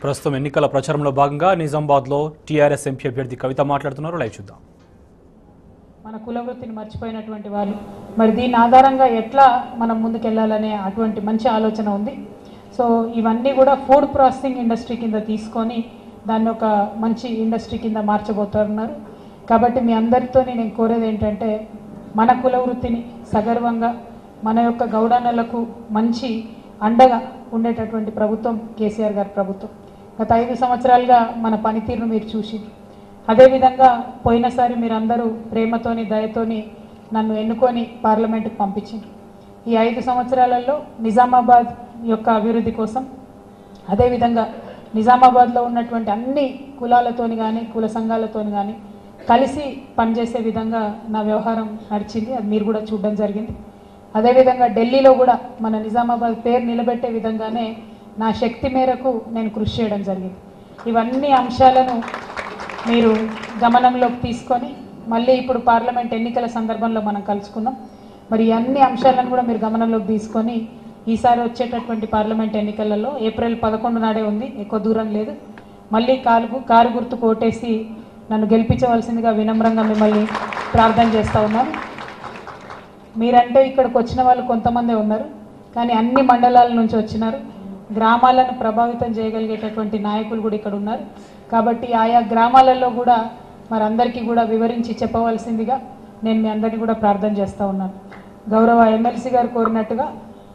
ప్రస్తుతం ఎన్నికల ప్రచారంలో భాగంగా నిజామాబాద్లో టీఆర్ఎస్ ఎంపీ అభ్యర్థి కవిత మాట్లాడుతున్నారు లైవ్ చూద్దాం మన కులవృత్తిని మర్చిపోయినటువంటి వాళ్ళు మరి దీని ఆధారంగా ఎట్లా మనం ముందుకెళ్ళాలనే అటువంటి మంచి ఆలోచన ఉంది సో ఇవన్నీ కూడా ఫుడ్ ప్రాసెసింగ్ ఇండస్ట్రీ కింద తీసుకొని దాన్ని ఒక మంచి ఇండస్ట్రీ కింద మార్చబోతున్నారు కాబట్టి మీ అందరితో నేను కోరేది ఏంటంటే మన కుల వృత్తిని సగర్వంగా మన యొక్క గౌడన్నలకు మంచి అండగా ఉండేటటువంటి ప్రభుత్వం కేసీఆర్ గారి ప్రభుత్వం గత ఐదు సంవత్సరాలుగా మన పనితీరును మీరు చూసిండ్రు అదేవిధంగా పోయినసారి మీరందరూ ప్రేమతోని దయతోని నన్ను ఎన్నుకొని పార్లమెంటుకు పంపించిండ్రు ఈ ఐదు సంవత్సరాలలో నిజామాబాద్ యొక్క అభివృద్ధి కోసం అదేవిధంగా నిజామాబాద్లో ఉన్నటువంటి అన్ని కులాలతోని కానీ కుల సంఘాలతోని కానీ కలిసి పనిచేసే విధంగా నా వ్యవహారం నడిచింది అది మీరు కూడా చూడడం జరిగింది అదేవిధంగా ఢిల్లీలో కూడా మన నిజామాబాద్ పేరు నిలబెట్టే విధంగానే నా శక్తి మేరకు నేను కృషి చేయడం జరిగింది ఇవన్నీ అంశాలను మీరు గమనంలోకి తీసుకొని మళ్ళీ ఇప్పుడు పార్లమెంట్ ఎన్నికల సందర్భంలో మనం కలుసుకున్నాం మరి ఈ అన్ని అంశాలను కూడా మీరు గమనంలోకి తీసుకొని ఈసారి వచ్చేటటువంటి పార్లమెంట్ ఎన్నికలలో ఏప్రిల్ పదకొండు నాడే ఉంది ఎక్కువ దూరం లేదు మళ్ళీ కారు కారు గుర్తు కోటేసి నన్ను గెలిపించవలసిందిగా వినమ్రంగా మిమ్మల్ని ప్రార్థన చేస్తూ ఉన్నాను మీరంటే ఇక్కడికి వచ్చిన వాళ్ళు కొంతమందే ఉన్నారు కానీ అన్ని మండలాల నుంచి వచ్చినారు గ్రామాలను ప్రభావితం చేయగలిగేటటువంటి నాయకులు కూడా ఇక్కడ ఉన్నారు కాబట్టి ఆయా గ్రామాలలో కూడా మరి అందరికీ కూడా వివరించి చెప్పవలసిందిగా నేను మీ అందరినీ కూడా ప్రార్థన చేస్తూ ఉన్నాను గౌరవ ఎమ్మెల్సీ గారు కోరినట్టుగా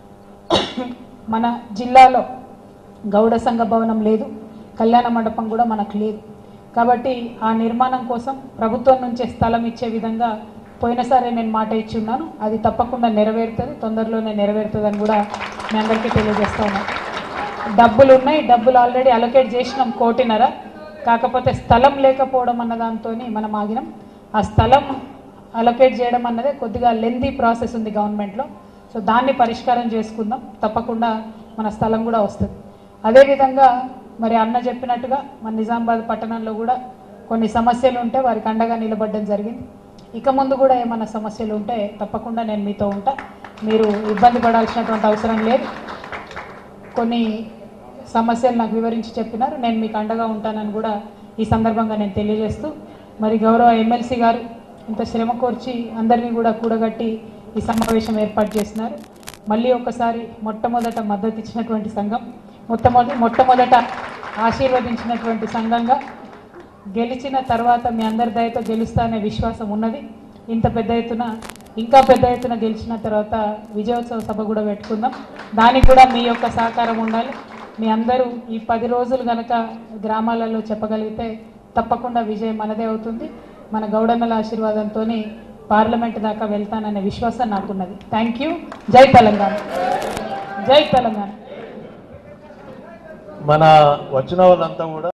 మన జిల్లాలో గౌడ సంఘ భవనం లేదు కళ్యాణ మండపం కూడా మనకు లేదు కాబట్టి ఆ నిర్మాణం కోసం ప్రభుత్వం నుంచే స్థలం ఇచ్చే విధంగా పోయినసారి నేను మాట ఇచ్చి ఉన్నాను అది తప్పకుండా నెరవేరుతుంది తొందరలోనే నెరవేరుతుందని కూడా మీ అందరికీ తెలియజేస్తా ఉన్నాను డబ్బులు ఉన్నాయి డబ్బులు ఆల్రెడీ అలొకేట్ చేసినాం కోటిన్నర కాకపోతే స్థలం లేకపోవడం అన్న దాంతో మనం ఆగినాం ఆ స్థలం అలొకేట్ చేయడం అన్నదే కొద్దిగా లెందీ ప్రాసెస్ ఉంది గవర్నమెంట్లో సో దాన్ని పరిష్కారం చేసుకుందాం తప్పకుండా మన స్థలం కూడా వస్తుంది అదేవిధంగా మరి అన్న చెప్పినట్టుగా మన నిజామాబాద్ పట్టణంలో కూడా కొన్ని సమస్యలు ఉంటే వారికి అండగా నిలబడడం జరిగింది ఇక ముందు కూడా ఏమైనా సమస్యలు ఉంటే తప్పకుండా నేను మీతో ఉంటా మీరు ఇబ్బంది పడాల్సినటువంటి అవసరం లేదు కొన్ని సమస్యలు నాకు వివరించి చెప్పినారు నేను మీకు అండగా ఉంటానని కూడా ఈ సందర్భంగా నేను తెలియజేస్తూ మరి గౌరవ ఎమ్మెల్సీ గారు ఇంత శ్రమ కోర్చి అందరినీ కూడా కూడగట్టి ఈ సమావేశం ఏర్పాటు చేసినారు మళ్ళీ ఒకసారి మొట్టమొదట మద్దతు ఇచ్చినటువంటి సంఘం మొట్టమొదటి మొట్టమొదట ఆశీర్వదించినటువంటి సంఘంగా గెలిచిన తర్వాత మీ అందరి దయతో గెలుస్తా అనే విశ్వాసం ఉన్నది ఇంత పెద్ద ఎత్తున ఇంకా పెద్ద ఎత్తున గెలిచిన తర్వాత విజయోత్సవ సభ కూడా పెట్టుకుందాం దానికి కూడా మీ యొక్క సహకారం ఉండాలి మీ అందరూ ఈ పది రోజులు గనక గ్రామాలలో చెప్పగలిగితే తప్పకుండా విజయం మనదే అవుతుంది మన గౌడన్నల ఆశీర్వాదంతో పార్లమెంట్ దాకా వెళ్తాననే విశ్వాసం నాకున్నది థ్యాంక్ యూ జై తెలంగాణ జై తెలంగాణ మన వచ్చిన వాళ్ళంతా కూడా